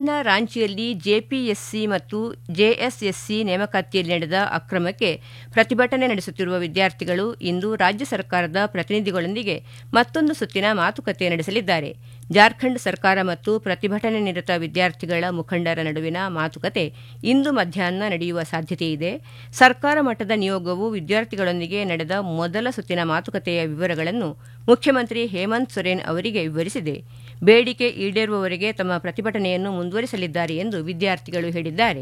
ಜಾರ್ಖಂಡ್ನ ರಾಂಚಿಯಲ್ಲಿ ಜೆಪಿಎಸ್ಸಿ ಮತ್ತು ಜೆಎಸ್ಎಸ್ಸಿ ನೇಮಕಾತಿಯಲ್ಲಿ ನಡೆದ ಅಕ್ರಮಕ್ಕೆ ಪ್ರತಿಭಟನೆ ನಡೆಸುತ್ತಿರುವ ವಿದ್ಯಾರ್ಥಿಗಳು ಇಂದು ರಾಜ್ಯ ಸರ್ಕಾರದ ಪ್ರತಿನಿಧಿಗಳೊಂದಿಗೆ ಮತ್ತೊಂದು ಸುತ್ತಿನ ಮಾತುಕತೆ ನಡೆಸಲಿದ್ದಾರೆ ಜಾರ್ಖಂಡ್ ಸರ್ಕಾರ ಮತ್ತು ಪ್ರತಿಭಟನೆ ನಿರತ ವಿದ್ಯಾರ್ಥಿಗಳ ಮುಖಂಡರ ನಡುವಿನ ಮಾತುಕತೆ ಇಂದು ಮಧ್ಯಾಹ್ನ ನಡೆಯುವ ಸಾಧ್ಯತೆಯಿದೆ ಸರ್ಕಾರ ಮಟ್ಟದ ನಿಯೋಗವು ವಿದ್ಯಾರ್ಥಿಗಳೊಂದಿಗೆ ನಡೆದ ಮೊದಲ ಸುತ್ತಿನ ಮಾತುಕತೆಯ ವಿವರಗಳನ್ನು ಮುಖ್ಯಮಂತ್ರಿ ಹೇಮಂತ್ ಸೊರೇನ್ ಅವರಿಗೆ ವಿವರಿಸಿದೆ ಬೇಡಿಕೆ ಈಡೇರುವವರೆಗೆ ತಮ್ಮ ಪ್ರತಿಭಟನೆಯನ್ನು ಮುಂದುವರಿಸಲಿದ್ದಾರೆ ಎಂದು ವಿದ್ಯಾರ್ಥಿಗಳು ಹೇಳಿದ್ದಾರೆ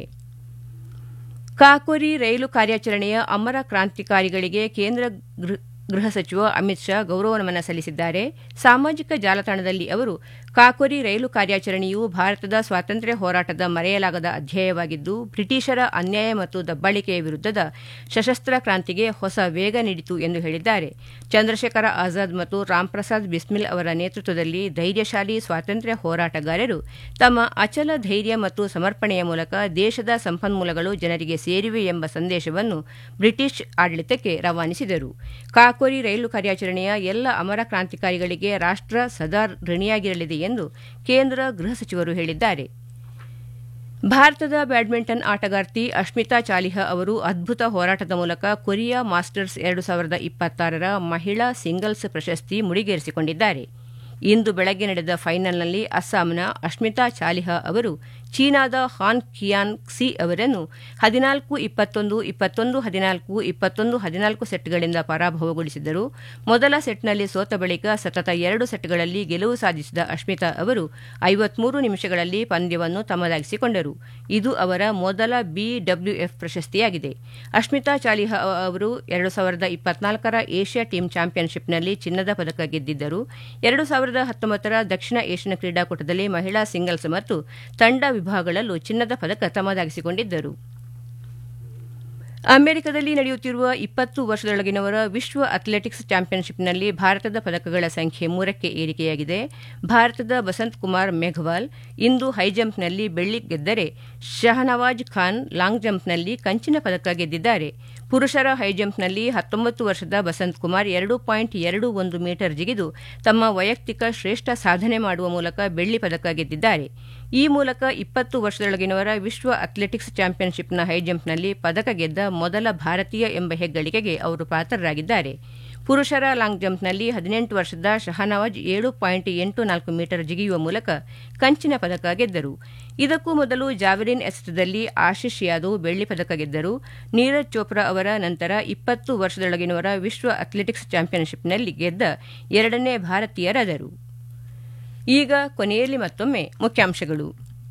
ಕಾಕೋರಿ ರೈಲು ಕಾರ್ಯಾಚರಣೆಯ ಅಮರ ಕ್ರಾಂತಿಕಾರಿಗಳಿಗೆ ಕೇಂದ್ರ ಗೃಹ ಸಚಿವ ಅಮಿತ್ ಶಾ ಗೌರವ ನಮನ ಸಲ್ಲಿಸಿದ್ದಾರೆ ಸಾಮಾಜಿಕ ಜಾಲತಾಣದಲ್ಲಿ ಅವರು ಕಾಕೋರಿ ರೈಲು ಕಾರ್ಯಾಚರಣೆಯು ಭಾರತದ ಸ್ವಾತಂತ್ರ್ಯ ಹೋರಾಟದ ಮರೆಯಲಾಗದ ಅಧ್ಯಾಯವಾಗಿದ್ದು ಬ್ರಿಟಿಷರ ಅನ್ಯಾಯ ಮತ್ತು ದಬ್ಬಾಳಿಕೆಯ ವಿರುದ್ಧದ ಸಶಸ್ತ್ರ ಕ್ರಾಂತಿಗೆ ಹೊಸ ವೇಗ ನೀಡಿತು ಎಂದು ಹೇಳಿದ್ದಾರೆ ಚಂದ್ರಶೇಖರ ಆಜಾದ್ ಮತ್ತು ರಾಮ್ಪ್ರಸಾದ್ ಬಿಸ್ಮಿಲ್ ಅವರ ನೇತೃತ್ವದಲ್ಲಿ ಧೈರ್ಯಶಾಲಿ ಸ್ವಾತಂತ್ರ್ಯ ಹೋರಾಟಗಾರರು ತಮ್ಮ ಅಚಲ ಧೈರ್ಯ ಮತ್ತು ಸಮರ್ಪಣೆಯ ಮೂಲಕ ದೇಶದ ಸಂಪನ್ಮೂಲಗಳು ಜನರಿಗೆ ಸೇರಿವೆ ಎಂಬ ಸಂದೇಶವನ್ನು ಬ್ರಿಟಿಷ್ ಆಡಳಿತಕ್ಕೆ ರವಾನಿಸಿದರು ಕಾಕೋರಿ ರೈಲು ಕಾರ್ಯಾಚರಣೆಯ ಎಲ್ಲ ಅಮರ ಕ್ರಾಂತಿಕಾರಿಗಳಿಗೆ ರಾಷ್ಟ್ರ ಸದಾ ಋಣಿಯಾಗಿರಲಿದೆ ಎಂದು ಕೇಂದ್ರ ಗೃಹ ಸಚಿವರು ಹೇಳಿದ್ದಾರೆ ಭಾರತದ ಬ್ಯಾಡ್ಮಿಂಟನ್ ಆಟಗಾರ್ತಿ ಅಶ್ಮಿತಾ ಚಾಲಿಹಾ ಅವರು ಅದ್ಭುತ ಹೋರಾಟದ ಮೂಲಕ ಕೊರಿಯಾ ಮಾಸ್ಟರ್ಸ್ ಎರಡು ಸಾವಿರದ ಇಪ್ಪತ್ತಾರರ ಮಹಿಳಾ ಸಿಂಗಲ್ಸ್ ಪ್ರಶಸ್ತಿ ಮುಡಿಗೇರಿಸಿಕೊಂಡಿದ್ದಾರೆ ಇಂದು ಬೆಳಗ್ಗೆ ನಡೆದ ಫೈನಲ್ನಲ್ಲಿ ಅಸ್ಸಾಂನ ಅಶ್ಮಿತಾ ಚಾಲಿಹಾ ಅವರು ಚೀನಾದ ಹಾನ್ ಕಿಯಾನ್ ಕ್ಸಿ ಅವರನ್ನು ಹದಿನಾಲ್ಕು ಇಪ್ಪತ್ತೊಂದು ಇಪ್ಪತ್ತೊಂದು ಹದಿನಾಲ್ಕು ಇಪ್ಪತ್ತೊಂದು ಹದಿನಾಲ್ಕು ಸೆಟ್ಗಳಿಂದ ಪರಾಭವಗೊಳಿಸಿದರು ಮೊದಲ ಸೆಟ್ನಲ್ಲಿ ಸೋತ ಬಳಿಕ ಸತತ ಎರಡು ಸೆಟ್ಗಳಲ್ಲಿ ಗೆಲುವು ಸಾಧಿಸಿದ ಅಶ್ಮಿತಾ ಅವರು ಐವತ್ಮೂರು ನಿಮಿಷಗಳಲ್ಲಿ ಪಂದ್ಯವನ್ನು ತಮ್ಮದಾಗಿಸಿಕೊಂಡರು ಇದು ಅವರ ಮೊದಲ ಬಿಡಬ್ಲ್ಯೂಎಫ್ ಪ್ರಶಸ್ತಿಯಾಗಿದೆ ಅಶ್ಮಿತಾ ಚಾಲಿಹಾ ಅವರು ಎರಡು ಸಾವಿರದ ಇಪ್ಪತ್ನಾಲ್ಕರ ಏಷ್ಯಾ ಟೀಮ್ ಚಾಂಪಿಯನ್ಶಿಪ್ನಲ್ಲಿ ಚಿನ್ನದ ಪದಕ ಗೆದ್ದಿದ್ದರು ಎರಡು ಸಾವಿರದ ಹತ್ತೊಂಬತ್ತರ ದಕ್ಷಿಣ ಏಷ್ಯನ್ ಕ್ರೀಡಾಕೂಟದಲ್ಲಿ ಮಹಿಳಾ ಸಿಂಗಲ್ಸ್ ಮತ್ತು ತಂಡ ವಿಭಾಗಗಳಲ್ಲೂ ಚಿನ್ನದ ಪದಕ ತಮ್ಮದಾಗಿಸಿಕೊಂಡಿದ್ದರು ಅಮೆರಿಕದಲ್ಲಿ ನಡೆಯುತ್ತಿರುವ ಇಪ್ಪತ್ತು ವರ್ಷದೊಳಗಿನವರ ವಿಶ್ವ ಅಥ್ಲೆಟಿಕ್ಸ್ ಚಾಂಪಿಯನ್ಶಿಪ್ನಲ್ಲಿ ಭಾರತದ ಪದಕಗಳ ಸಂಖ್ಯೆ ಮೂರಕ್ಕೆ ಏರಿಕೆಯಾಗಿದೆ ಭಾರತದ ಬಸಂತ್ ಕುಮಾರ್ ಮೇಘವಾಲ್ ಇಂದು ಹೈಜಂಪ್ನಲ್ಲಿ ಬೆಳ್ಳಿ ಗೆದ್ದರೆ ಶಹನವಾಜ್ ಖಾನ್ ಲಾಂಗ್ ಜಂಪ್ನಲ್ಲಿ ಕಂಚಿನ ಪದಕ ಗೆದ್ದಿದ್ದಾರೆ ಪುರುಷರ ಹೈಜಂಪ್ನಲ್ಲಿ ಹತ್ತೊಂಬತ್ತು ವರ್ಷದ ಬಸಂತ್ ಕುಮಾರ್ ಎರಡು ಪಾಯಿಂಟ್ ಎರಡು ಒಂದು ಮೀಟರ್ ಜಿಗಿದು ತಮ್ಮ ವೈಯಕ್ತಿಕ ಶ್ರೇಷ್ಠ ಸಾಧನೆ ಮಾಡುವ ಮೂಲಕ ಬೆಳ್ಳಿ ಪದಕ ಗೆದ್ದಿದ್ದಾರೆ ಈ ಮೂಲಕ ಇಪ್ಪತ್ತು ವರ್ಷದೊಳಗಿನವರ ವಿಶ್ವ ಅಥ್ಲೆಟಿಕ್ಸ್ ಚಾಂಪಿಯನ್ಶಿಪ್ನ ಹೈಜಂಪ್ನಲ್ಲಿ ಪದಕ ಗೆದ್ದ ಮೊದಲ ಭಾರತೀಯ ಎಂಬ ಹೆಗ್ಗಳಿಕೆಗೆ ಅವರು ಪಾತ್ರರಾಗಿದ್ದಾರೆ ಪುರುಷರ ಲಾಂಗ್ ಜಂಪ್ನಲ್ಲಿ ಹದಿನೆಂಟು ವರ್ಷದ ಶಹನವಾಜ್ ಏಳು ಪಾಯಿಂಟ್ ಎಂಟು ನಾಲ್ಕು ಮೀಟರ್ ಜಿಗಿಯುವ ಮೂಲಕ ಕಂಚಿನ ಪದಕ ಗೆದ್ದರು ಇದಕ್ಕೂ ಮೊದಲು ಜಾವೆಲಿನ್ ಎಸೆತದಲ್ಲಿ ಆಶಿಷ್ ಯಾದವ್ ಬೆಳ್ಳಿ ಪದಕ ಗೆದ್ದರು ನೀರಜ್ ಚೋಪ್ರಾ ಅವರ ನಂತರ ಇಪ್ಪತ್ತು ವರ್ಷದೊಳಗಿನವರ ವಿಶ್ವ ಅಥ್ಲೆಟಿಕ್ಸ್ ಚಾಂಪಿಯನ್ಶಿಪ್ನಲ್ಲಿ ಗೆದ್ದ ಎರಡನೇ ಭಾರತೀಯರಾದರು ಈಗ ಕೊನೆಯಲ್ಲಿ ಮತ್ತೊಮ್ಮೆ ಮುಖ್ಯಾಂಶಗಳು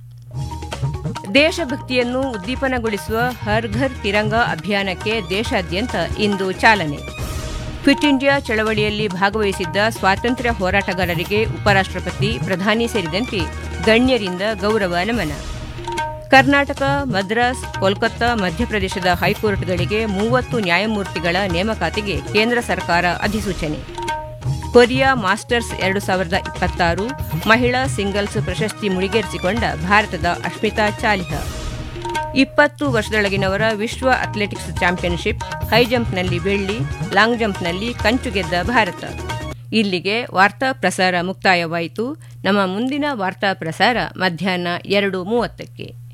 ದೇಶಭಕ್ತಿಯನ್ನು ಉದ್ದೀಪನಗೊಳಿಸುವ ಹರ್ ಘರ್ ತಿರಂಗ ಅಭಿಯಾನಕ್ಕೆ ದೇಶಾದ್ಯಂತ ಇಂದು ಚಾಲನೆ ಕ್ವಿಟ್ ಇಂಡಿಯಾ ಚಳವಳಿಯಲ್ಲಿ ಭಾಗವಹಿಸಿದ್ದ ಸ್ವಾತಂತ್ರ್ಯ ಹೋರಾಟಗಾರರಿಗೆ ಉಪರಾಷ್ಟಪತಿ ಪ್ರಧಾನಿ ಸೇರಿದಂತೆ ಗಣ್ಯರಿಂದ ಗೌರವ ನಮನ ಕರ್ನಾಟಕ ಮದ್ರಾಸ್ ಕೋಲ್ಕತ್ತಾ ಮಧ್ಯಪ್ರದೇಶದ ಹೈಕೋರ್ಟ್ಗಳಿಗೆ ಮೂವತ್ತು ನ್ಯಾಯಮೂರ್ತಿಗಳ ನೇಮಕಾತಿಗೆ ಕೇಂದ್ರ ಸರ್ಕಾರ ಅಧಿಸೂಚನೆ ಕೊರಿಯಾ ಮಾಸ್ಟರ್ಸ್ ಎರಡು ಸಾವಿರದ ಇಪ್ಪತ್ತಾರು ಮಹಿಳಾ ಸಿಂಗಲ್ಸ್ ಪ್ರಶಸ್ತಿ ಮುಡಿಗೇರಿಸಿಕೊಂಡ ಭಾರತದ ಅಶ್ಮಿತಾ ಚಾಲಿಹಾ ಇಪ್ಪತ್ತು ವರ್ಷದೊಳಗಿನವರ ವಿಶ್ವ ಅಥ್ಲೆಟಿಕ್ಸ್ ಚಾಂಪಿಯನ್ಶಿಪ್ ಹೈಜಂಪ್ನಲ್ಲಿ ಬೆಳ್ಳಿ ಲಾಂಗ್ ಜಂಪ್ನಲ್ಲಿ ಕಂಚು ಗೆದ್ದ ಭಾರತ ಇಲ್ಲಿಗೆ ವಾರ್ತಾ ಪ್ರಸಾರ ಮುಕ್ತಾಯವಾಯಿತು ನಮ್ಮ ಮುಂದಿನ ವಾರ್ತಾ ಪ್ರಸಾರ ಮಧ್ಯಾಹ್ನ ಎರಡು ಮೂವತ್ತಕ್ಕೆ